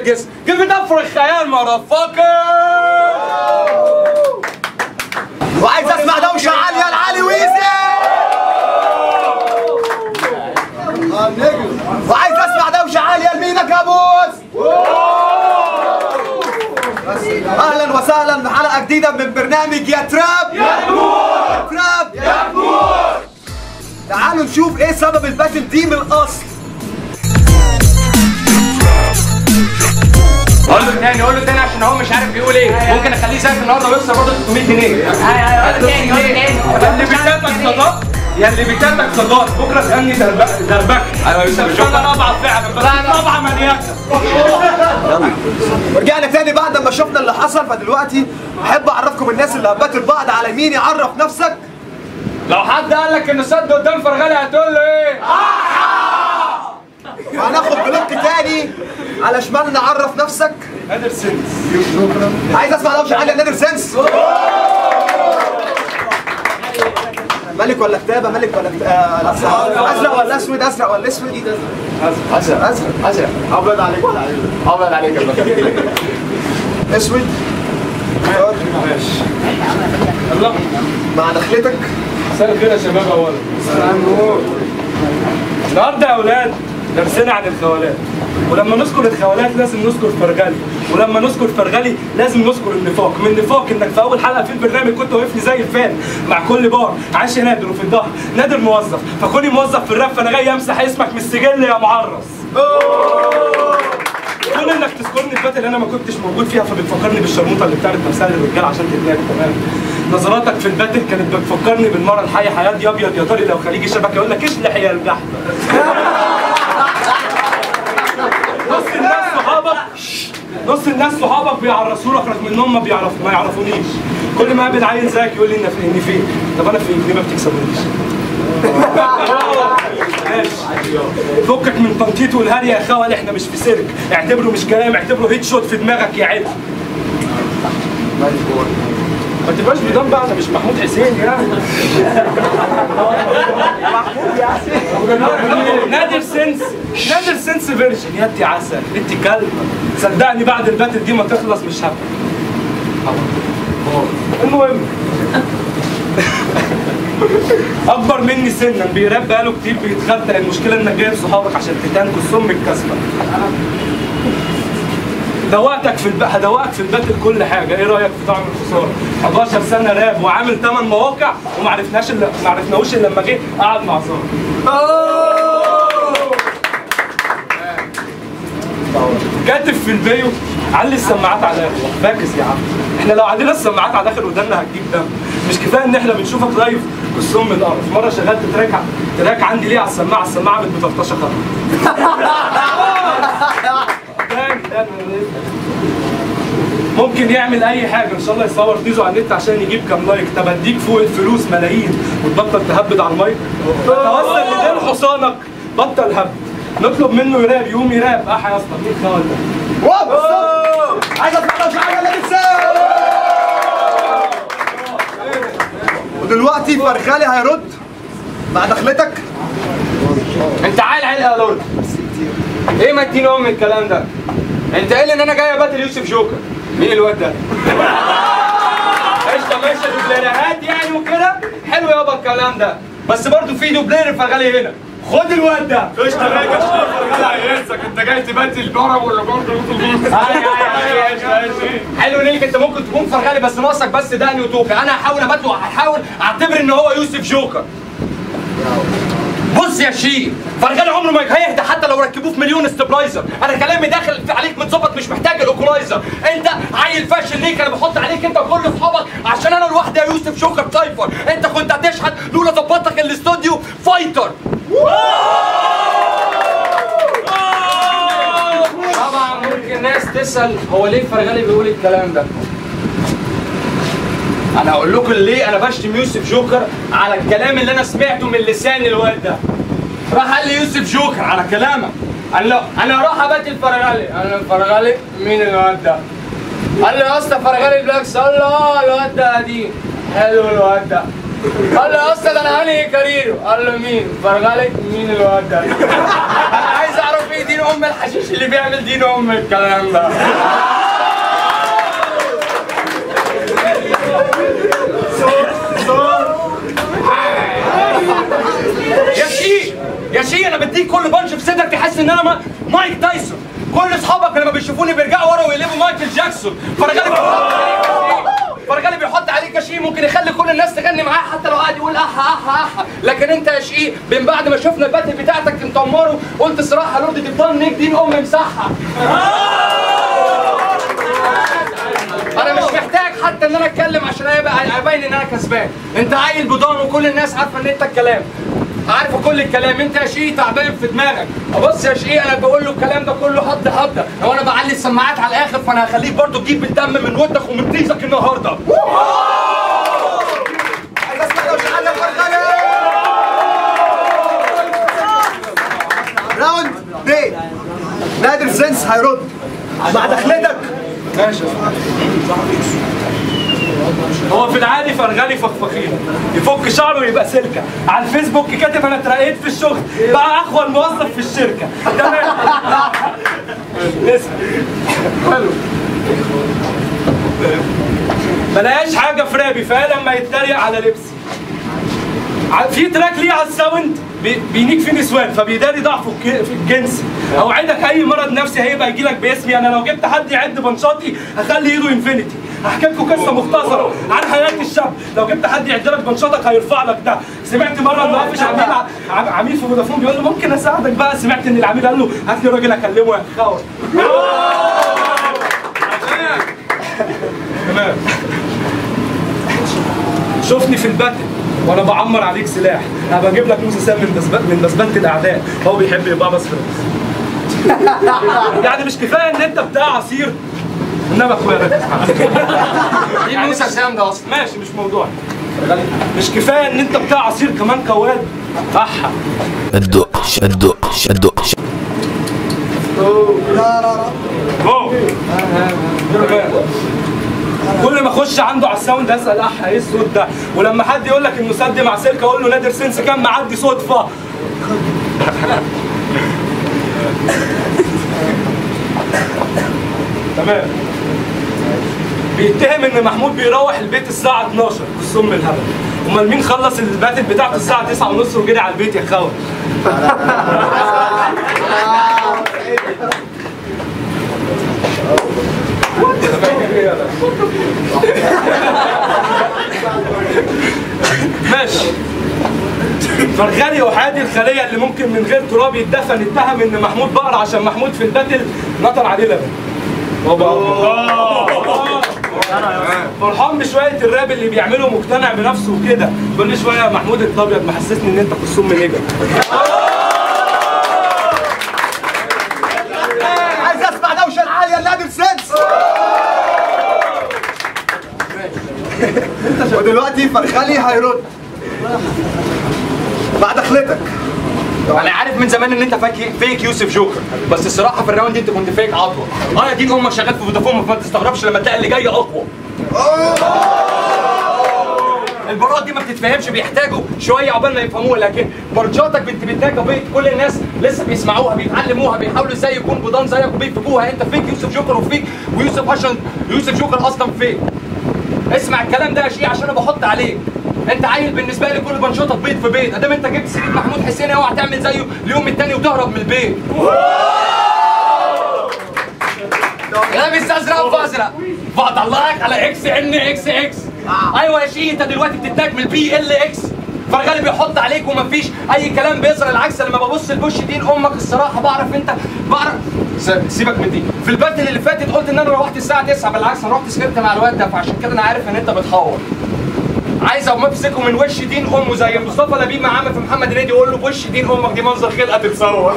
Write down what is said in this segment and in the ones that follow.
نرجس give it up for الخيال motherfucker وعايز اسمع دوشه عاليه لعلي ويزي وعايز اسمع دوشه عاليه لمينا كابوس اهلا وسهلا بحلقه جديده من برنامج يا تراب يا تراب يا تعالوا نشوف ايه سبب الباتل دي من الاصل قول له تاني قول له تاني عشان هو مش عارف بيقول ايه ممكن اخليه زيك النهارده ويخسر برضه 300 جنيه اللي بيتابعك صداق يا اللي بيتابعك صداق بكره تسالني دربك دربك ايوه يوسف انا رابعه فعلا بس رابعه مليانه ورجعنا تاني بعد ما شفنا اللي حصل فدلوقتي احب اعرفكم الناس اللي هتباتل بعض على مين يعرف نفسك لو حد قال لك انه سد قدام فرغلي هتقول له ايه؟ وهناخد بلوك تاني على شمال نعرف نفسك نادر سنس عايز اسمع دوشه عاليه نادر سنس ملك ولا كتابه ملك ولا كت- آه، ازرق ولا اسود ازرق ولا اسود ازرق ازرق ازرق ابيض عليك ولا عليك ابيض عليك يا باشا اسود ماشي الله مع دخلتك مساء الخير يا شباب اولا النهارده يا اولاد درسنا عن الخوالات ولما نذكر الخوالات لازم نذكر فرغلي ولما نذكر فرغلي لازم نذكر النفاق من النفاق انك في اول حلقه في البرنامج كنت واقف لي زي الفان مع كل بار عاش يا نادر وفي الظهر نادر موظف فكوني موظف في الراب فانا جاي امسح اسمك من السجل يا معرس كون انك تذكرني في الباتل اللي انا ما كنتش موجود فيها فبتفكرني بالشرموطه اللي بتعرض نفسها للرجال عشان تتناك تمام نظراتك في الباتل كانت بتفكرني بالمره الحيه حياه دي ابيض يا طاري لو خليجي شبك يقول لك اشلح يا الجحده نص الناس صحابك نص الناس صحابك بيعرسوا لك رغم انهم ما بيعرفوا ما يعرفونيش كل ما اقابل عيل زيك يقول لي إن- اني فين طب انا فين ليه ما بتكسبونيش ماشي فكك من تنطيط والهري يا خوال احنا مش في سيرك اعتبره مش كلام اعتبره هيد شوت في دماغك يا عيل ما تبقاش بدان بقى انا مش محمود حسين يعني نادر سنس نادر سنس فيرجن يا انت عسل انت كلب صدقني بعد الباتل دي ما تخلص مش هبقى المهم اكبر مني سنا بيراب بقاله كتير بيتغدى المشكله انك جايب صحابك عشان تتنكوا السم الكسبه دوقتك في الب... هدوقك في الباتل كل حاجه ايه رايك في طعم الخساره 11 سنه راب وعامل 8 مواقع وما عرفناش الا ما عرفناهوش الا لما جه قعد مع زهر كاتب في البيو علي السماعات على الاخر فاكس يا عم احنا لو علينا السماعات على الاخر ودنا هتجيب دم مش كفايه ان احنا بنشوفك لايف بالسم القرف مره شغلت تراك ع- تراك عندي ليه على السماعه السماعه بتطفطشه خالص تاني تاني ممكن يعمل اي حاجه ان شاء الله يصور تيزو على النت عشان يجيب كام لايك طب اديك فوق الفلوس ملايين وتبطل تهبد على المايك توصل لدين حصانك بطل هبد نطلب منه يراب يقوم يراب احا يا اسطى مين خالد ده واو بالظبط. عايز اسمع دوشه عاليه نادر سنس ودلوقتي فرغالي هيرد مع دخلتك انت عيل عيل يا لورد ايه ما اديني ام الكلام ده انت قايل ان انا جاي اباتل يوسف جوكر مين الواد ده قشطه ماشي دوبليرات يعني وكده حلو يابا الكلام ده بس برضه في دوبلير فغالي هنا خد الواد ده قشطه راجع فرغالي هيهزك انت جاي تباتل ضرب ولا برضه حلو ليك انت ممكن تكون فرغالي بس ناقصك بس دقني وتوكه انا هحاول اباتله وهحاول اعتبر ان هو يوسف جوكر بص يا شيخ فرغالي عمره ما هيهدى حتى لو ركبوه في مليون استبلايزر انا كلامي داخل في عليك متظبط مش محتاج الاوكولايزر انت عيل فاشل ليك انا بحط عليك انت وكل اصحابك عشان انا لوحدي يا يوسف شوكر سايفر انت كنت هتشحت لولا ظبطك الاستوديو فايتر طبعا ممكن ناس تسال هو ليه فرغالي بيقول الكلام ده انا هقول لكم ليه انا بشتم يوسف جوكر على الكلام اللي انا سمعته من لسان الواد ده راح قال لي يوسف جوكر على كلامك قال له انا راح ابات الفرغالي انا الفرغالي مين الواد ده قال له يا اسطى فرغالي بلاكس قال له اه الواد ده قديم حلو الواد ده قال له يا اسطى ده انا هاني كاريرو قال له مين فرغلي مين الواد ده انا عايز اعرف ايه دين ام الحشيش اللي بيعمل دين ام الكلام ده يا شي يا شي انا بديك كل بنش في صدرك تحس ان انا ما- مايك تايسون كل اصحابك لما بيشوفوني بيرجعوا ورا ويقلبوا مايكل جاكسون فرغالي بيحط عليك كشي. فرغالي بيحط عليك كشي ممكن يخلي كل الناس تغني معاه حتى لو قاعد يقول احا احا احا لكن انت يا شقيق من بعد ما شفنا الباتل بتاعتك انت مره قلت صراحه لورد تفضل نيك دين ام مسحها انا مش محتاج حتى ان انا اتكلم عشان ابقى ابين ان انا كسبان انت عيل بضان وكل الناس عارفه ان انت الكلام عارفه كل الكلام انت يا شقيق تعبان في دماغك بص يا شقيق انا بقول له الكلام ده كله حد حد لو انا بعلي السماعات على الاخر فانا هخليك برضو تجيب الدم من ودنك ومن طيزك النهارده عايز اسمع لو شغال فرغلي راوند بي نادر سنس هيرد مع دخلتك ماشي هو في العادي فرغلي فخفخين يفك شعره ويبقى سلكه على الفيسبوك كاتب انا اترقيت في الشغل بقى اخول موظف في الشركه تمام اسم حلو بلاقيش حاجه في رابي فقال لما يتريق على لبسي ع- في تراك ليه على الساوند بي- بينيك فيه نسوان فبيداري ضعفه الك- في الجنس اوعدك اي مرض نفسي هيبقى يجي لك باسمي انا لو جبت حد يعد بنشاطي هخلي ايده انفينيتي هحكي لكم قصه مختصره عن حياه الشاب لو جبت حد يعد لك بنشاطك هيرفع لك ده سمعت مره ان مفيش عميل ع- ع- عميل في فودافون بيقول له ممكن اساعدك بقى سمعت ان العميل قال له هات لي راجل اكلمه يا خاوي تمام شوفني في الباتل وانا بعمر عليك سلاح انا بجيب لك موسى سام من بسبة من بسبنة الاعداء هو بيحب يبقى بس يعني مش كفايه ان انت بتاع عصير انما اخويا ركز مين موسى سام ده اصلا ماشي مش موضوع مش كفايه ان انت بتاع عصير كمان كواد احا الدق الدق الدق أوه. تمام. كل ما اخش عنده على الساوند اسال اح ايه الصوت ده ولما حد يقول لك انه سد مع سلك اقول له نادر سنس كان معدي صدفه تمام بيتهم ان محمود بيروح البيت الساعه 12 بالسم الهبل امال مين خلص الباتل بتاعته الساعه 9 ونص وجري على البيت يا خاوي ماشي فرغالي وحادي الخليه اللي ممكن من غير تراب يتدفن اتهم ان محمود بقر عشان محمود في الباتل نطر عليه لبن فرحان بشويه الراب اللي بيعمله مقتنع بنفسه وكده كل شويه يا محمود انت ابيض محسسني ان انت قصوم من نجم عايز اسمع دوشه العاليه لنادر سنس ودلوقتي فرغلي هيرد مع دخلتك انا عارف من زمان ان انت فاك فيك يوسف جوكر بس الصراحه في الراوند دي انت كنت فيك عطوه اه يا دين امك شغال في فودافون ما تستغربش لما تلاقي اللي جاي اقوى البراءات دي ما بتتفهمش بيحتاجوا شويه عقبال ما يفهموها لكن برجاتك بنت بنتاجه بيت كل الناس لسه بيسمعوها بيتعلموها بيحاولوا ازاي يكون بضان زيك وبيفكوها انت فيك يوسف جوكر وفيك ويوسف عشان يوسف جوكر اصلا فيك اسمع الكلام ده يا شيء عشان انا بحط عليك انت عيل بالنسبه لي كل بنشاطك بيض في بيض ادام انت جبت سيره محمود حسين اوعى تعمل زيه اليوم التاني وتهرب من البيت لابس ازرق فازرق بطلعك على اكس ان اكس اكس ايوه يا شيء انت دلوقتي بتتناك من البي ال اكس فرغالي بيحط عليك ومفيش اي كلام بيظهر العكس لما ببص لبوش دين امك الصراحه بعرف انت بعرف س- سيبك من دي في الباتل اللي فاتت قلت ان انا روحت الساعه 9 بالعكس انا رحت سكرت مع الواد ده فعشان كده انا عارف ان انت بتحور عايز اقوم امسكه من وش دين امه زي مصطفى لبيب مع عم في محمد هنيدي يقول له بوش دين امك دي منظر خلقه تتصور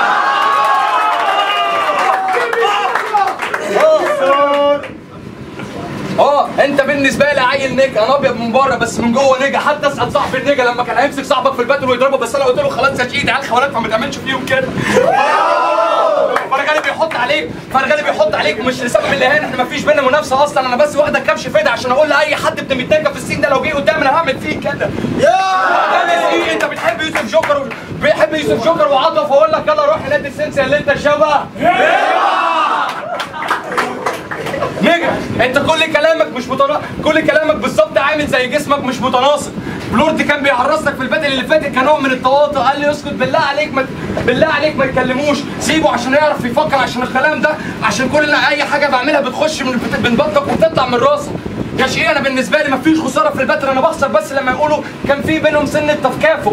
اه انت بالنسبه لي عيل نجا انا ابيض من بره بس من جوه نجا حتى اسال صاحب النجا لما كان هيمسك صاحبك في الباتل ويضربه بس انا قلت له خلاص يا شيدي عيال خوانات فما تعملش فيهم كده فرغالي بيحط عليك فرغالي بيحط عليك مش لسبب الاهانه احنا مفيش بينا منافسه اصلا انا بس واخدك كبش فدا عشان اقول لاي حد ابن متنجه في السين ده لو جه قدامي انا هعمل فيه كده يا ايه انت بتحب يوسف جوكر و... بيحب يوسف جوكر وعاطف واقول لك يلا روح نادي السنسي اللي انت شبه نجح انت كل كلامك مش متنا... كل كلامك بالظبط عامل زي جسمك مش متناسق بلورد كان بيعرسك في البدل اللي فاتت كنوع من التواطؤ قال لي اسكت بالله عليك ما بالله عليك ما تكلموش سيبه عشان يعرف يفكر عشان الكلام ده عشان كل اي حاجه بعملها بتخش من بت- من بطنك وبتطلع من راسك يا شيء انا بالنسبه لي مفيش خساره في البتر انا بخسر بس لما يقولوا كان في بينهم سن التفكافؤ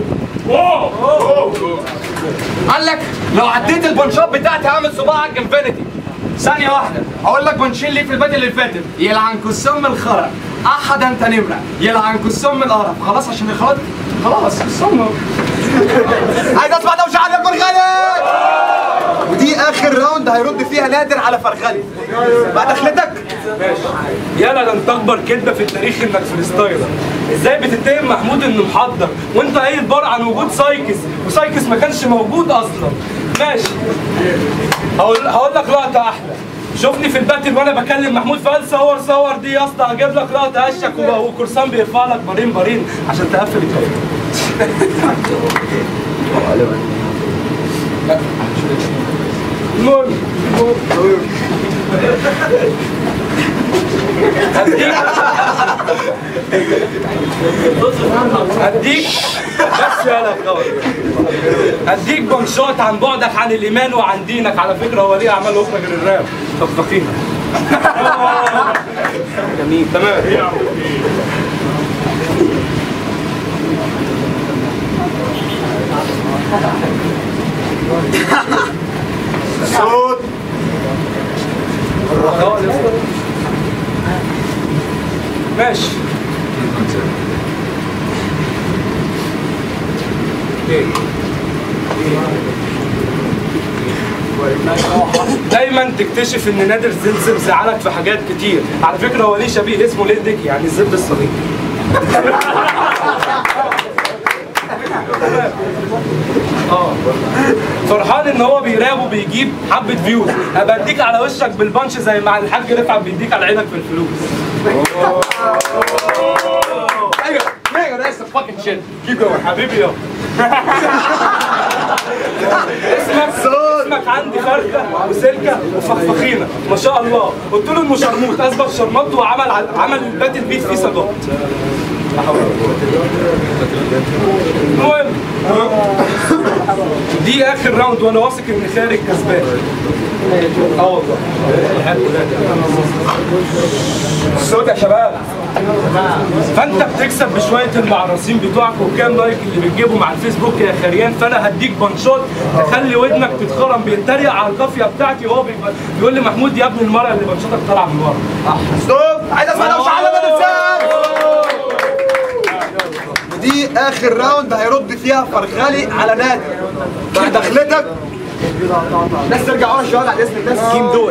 قال لك لو عديت البنشات بتاعتي هعمل صباعك انفينيتي ثانية واحدة هقول لك بنشيل ليه في البدل اللي فاتت يلعن كسام الخرق احد انت نمرة يلعن كسام القرف خلاص عشان الخلاط خلاص كسام عايز اسمع دوشه على فرغلي ودي اخر راوند هيرد فيها نادر على فرغلي بعد دخلتك ماشي يلا ده انت اكبر كذبه في التاريخ انك فريستايلر ازاي بتتهم محمود انه محضر وانت قايل بار عن وجود سايكس وسايكس ما كانش موجود اصلا ماشي هقول هقول لك لقطه احلى شوفني في الباتل وانا بكلم محمود فقال صور صور دي يا اسطى هجيب لك لقطه هشك و- وكرسان بيرفع لك بارين بارين عشان تقفل الكلام المهم اديك بس يا لك اديك بنشاط عن بعدك عن الايمان وعن دينك على فكره هو ليه اعمال اخرى غير الراب طبطقينا جميل تمام صوت ماشي دايما تكتشف ان نادر زلزم زعلك في حاجات كتير على فكره هو ليه شبيه اسمه ليه ديكي يعني الزب الصغير اه فرحان ان هو بيراب وبيجيب حبه فيوز ابقى اديك على وشك بالبانش زي ما الحاج رفعت بيديك على عينك في الفلوس ايوه nigga that's the fucking shit keep going حبيبي يا اسمك اسمك عندي فرخه وسلكه وفخفخينه ما شاء الله قلت له انه شرموط اثبت شرمطته وعمل ع- عمل الباتل بيت فيه سجاط المهم دي اخر راوند وانا واثق ان خارج كسبان اه والله الصوت يا شباب فانت بتكسب بشويه المعرسين بتوعك وكام لايك اللي بتجيبهم على الفيسبوك يا خريان فانا هديك بنشاط تخلي ودنك تتخرم بيتريق على القافيه بتاعتي وهو بيبقى- بيقول لي محمود يا ابني المره اللي بنشاطك طالعه من ورا ستوب عايز اسمع دوشه على نادر ودي اخر راوند هيرد فيها فرغلي على نادر بعد دخلتك ناس ترجع ورا شويه على اسم الناس التيم دول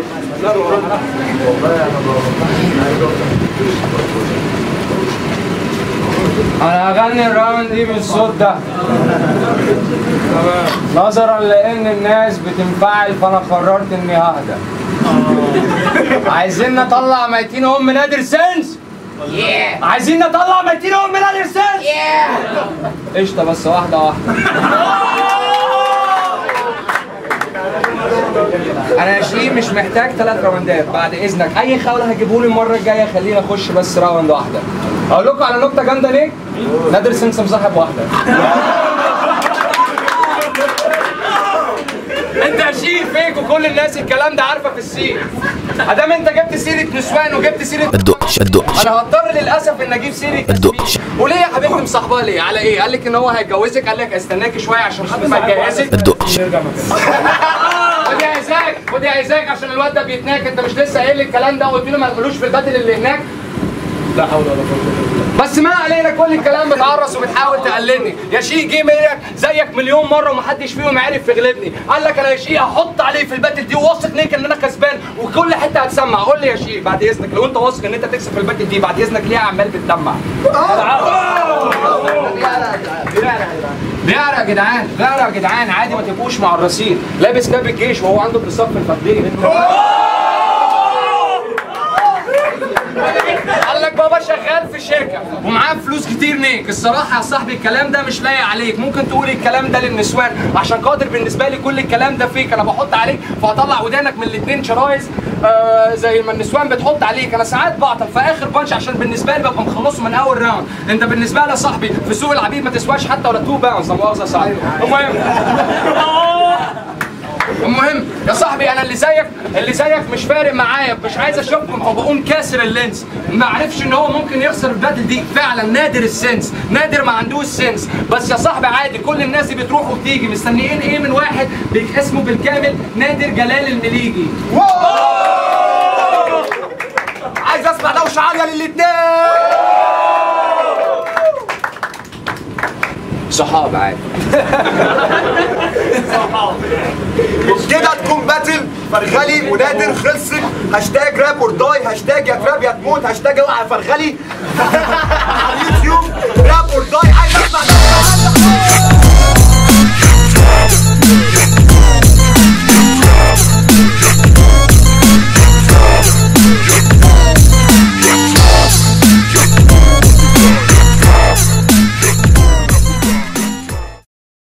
انا هغني الراوند دي بالصوت ده نظرا لان الناس بتنفعل فانا قررت اني اهدى عايزين نطلع ميتين ام نادر سنس عايزين نطلع ميتين ام نادر سنس قشطه بس واحده واحده انا يا شيء مش محتاج ثلاث راوندات بعد اذنك اي خولة هتجيبهولي المره الجايه خليني اخش بس راوند واحده اقول لكم على نكته جامده ليه نادر سنس مصاحب واحده انت يا شيء فيك وكل الناس الكلام ده عارفه في السين ادام انت جبت سيره نسوان وجبت سيره الدقش الدقش انا هضطر للاسف ان اجيب سيره الدقش وليه يا حبيبتي مصاحبها ليه؟ على ايه؟ قال لك ان هو هيتجوزك قال لك استناكي شويه عشان خاطر ما يتجوزك الدقش نرجع مكاننا خد يا ايزاك خد يا ايزاك عشان الواد ده بيتناك انت مش لسه قايل لي الكلام ده وقلت له ما تقولوش في البدل اللي هناك لا حول ولا قوه بس ما علينا كل الكلام بتعرس وبتحاول تقلدني يا شيء جه منك زيك مليون مره ومحدش فيهم عرف يغلبني قال لك انا يا شيء هحط عليه في الباتل دي وواثق ليك ان انا كسبان وكل حته هتسمع قول لي يا شيء بعد اذنك لو انت واثق ان انت تكسب في الباتل دي بعد اذنك ليه عمال بتدمع بيعرق يا جدعان بيعرق يا جدعان عادي ما تبقوش مع الرصيد لابس كاب الجيش وهو عنده بتصف الفخدين قال لك بابا شغال في شركه ومعاه فلوس كتير نيك الصراحه يا صاحبي الكلام ده مش لايق عليك ممكن تقول الكلام ده للنسوان عشان خاطر بالنسبه لي كل الكلام ده فيك انا بحط عليك فهطلع ودانك من الاتنين شرايز آه زي ما النسوان بتحط عليك انا ساعات بعطل في اخر بانش عشان بالنسبه لي ببقى مخلصه من اول راوند انت بالنسبه لي يا صاحبي في سوق العبيد ما تسواش حتى ولا 2 باونز لا مؤاخذه يا صاحبي المهم المهم يا صاحبي انا اللي زيك اللي زيك مش فارق معايا مش عايز اشوفكم او بقوم كاسر اللينس ما عرفش ان هو ممكن يخسر الباتل دي فعلا نادر السنس نادر ما عندوش سنس بس يا صاحبي عادي كل الناس دي بتروح وبتيجي مستنيين ايه من واحد بيك اسمه بالكامل نادر جلال المليجي عايز اسمع دوشه عاليه للاتنين صحاب عادي كده تكون باتل فرغلي ونادر خلصت هاشتاج راب اور داي هاشتاج يا تراب يا تموت هاشتاج اوعى يا فرغلي على اليوتيوب راب اور داي